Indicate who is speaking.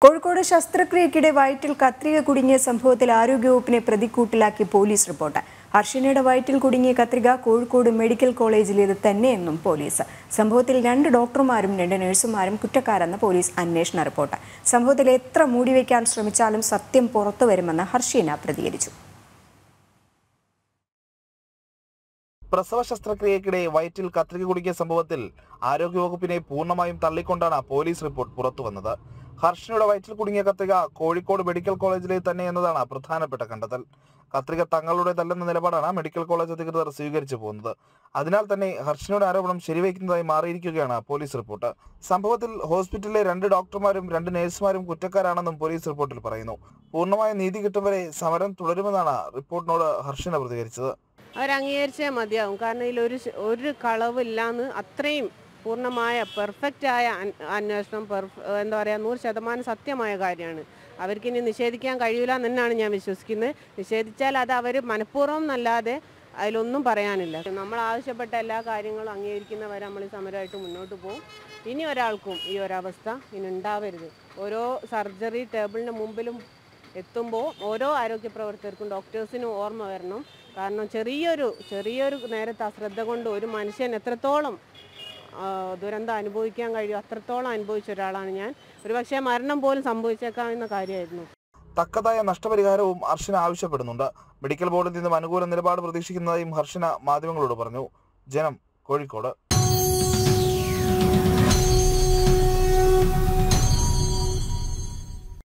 Speaker 1: കോഴിക്കോട് ശസ്ത്രക്രിയക്കിടെ വയറ്റിൽ കത്രിക കുടുങ്ങിയ സംഭവത്തിൽ ആരോഗ്യവകുപ്പിനെ പ്രതിക്കൂട്ടിലാക്കി പോലീസ് റിപ്പോർട്ട് ഹർഷിനയുടെ വയറ്റിൽ കുടുങ്ങിയ കത്രിക കോഴിക്കോട് മെഡിക്കൽ കോളേജിലേത് തന്നെയെന്നും പോലീസ് സംഭവത്തിൽ രണ്ട് ഡോക്ടർമാരും രണ്ട് നഴ്സുമാരും കുറ്റക്കാരെന്ന് പോലീസ് അന്വേഷണ റിപ്പോർട്ട് സംഭവത്തിൽ എത്ര മൂടിവെക്കാൻ ശ്രമിച്ചാലും സത്യം പുറത്തു വരുമെന്ന് ഹർഷീന പ്രതികരിച്ചു
Speaker 2: പ്രസവ ശസ്ത്രക്രിയക്കിടെ വയറ്റിൽ കത്രിക കുടുക്കിയ സംഭവത്തിൽ ആരോഗ്യവകുപ്പിനെ പൂർണ്ണമായും തള്ളിക്കൊണ്ടാണ് പോലീസ് റിപ്പോർട്ട് പുറത്തുവന്നത് ഹർഷനയുടെ വയറ്റിൽ കുടുങ്ങിയ കത്രിക കോഴിക്കോട് മെഡിക്കൽ കോളേജിലെ തന്നെ എന്നതാണ് പ്രധാനപ്പെട്ട കണ്ടെത്തൽ കത്രിക തങ്ങളുടേതല്ലെന്ന നിലപാടാണ് മെഡിക്കൽ കോളേജ് അധികൃതർ സ്വീകരിച്ചു പോകുന്നത് അതിനാൽ തന്നെ ഹർഷനയുടെ ആരോപണം ശരിവയ്ക്കുന്നതായി മാറിയിരിക്കുകയാണ് പോലീസ് റിപ്പോർട്ട് സംഭവത്തിൽ ഹോസ്പിറ്റലിലെ രണ്ട് ഡോക്ടർമാരും രണ്ട് നഴ്സുമാരും കുറ്റക്കാരാണെന്നും പോലീസ് റിപ്പോർട്ടിൽ പറയുന്നു പൂർണ്ണമായ നീതി കിട്ടും വരെ സമരം തുടരുമെന്നാണ് റിപ്പോർട്ടിനോട് ഹർഷന പ്രതികരിച്ചത്
Speaker 3: അവരംഗീകരിച്ചേ മതിയാവും കാരണം ഇതിൽ ഒരു ശ- ഒരു കളവില്ലാന്ന് അത്രയും പൂർണ്ണമായ പെർഫെക്റ്റ് ആയ അൻ- അന്വേഷണം പെർഫ് എന്താ പറയുക നൂറ് ശതമാനം സത്യമായ കാര്യമാണ് അവർക്കിനി നിഷേധിക്കാൻ കഴിയില്ല എന്ന് തന്നെയാണ് ഞാൻ വിശ്വസിക്കുന്നത് നിഷേധിച്ചാൽ അത് അവർ മനഃപൂർവ്വം എന്നല്ലാതെ അതിലൊന്നും പറയാനില്ല നമ്മൾ ആവശ്യപ്പെട്ട എല്ലാ കാര്യങ്ങളും അംഗീകരിക്കുന്നവരെ നമ്മൾ ഈ സമരമായിട്ട് മുന്നോട്ട് പോകും ഇനി ഒരാൾക്കും ഈ ഒരവസ്ഥ ഇനി ഉണ്ടാവരുത് ഓരോ സർജറി ടേബിളിന് മുമ്പിലും എത്തുമ്പോൾ ഓരോ ആരോഗ്യ പ്രവർത്തകർക്കും ഡോക്ടേഴ്സിനും ഓർമ്മ വരണം കാരണം ചെറിയൊരു ചെറിയൊരു നേരത്തെ അശ്രദ്ധ കൊണ്ട് ഒരു മനുഷ്യൻ എത്രത്തോളം ആ, ദുരന്തം അനുഭവിക്കാൻ കഴിയും അത്രത്തോളം അനുഭവിച്ച ഒരാളാണ് ഞാൻ ഒരുപക്ഷെ മരണം പോലും സംഭവിച്ചേക്കാവുന്ന കാര്യമായിരുന്നു
Speaker 2: തക്കതായ നഷ്ടപരിഹാരവും ഹർഷന ആവശ്യപ്പെടുന്നുണ്ട് മെഡിക്കൽ ബോർഡിൽ നിന്നും അനുകൂല നിലപാട് പ്രതീക്ഷിക്കുന്നതായും ഹർഷന മാധ്യമങ്ങളോട് പറഞ്ഞു ജനം കോഴിക്കോട്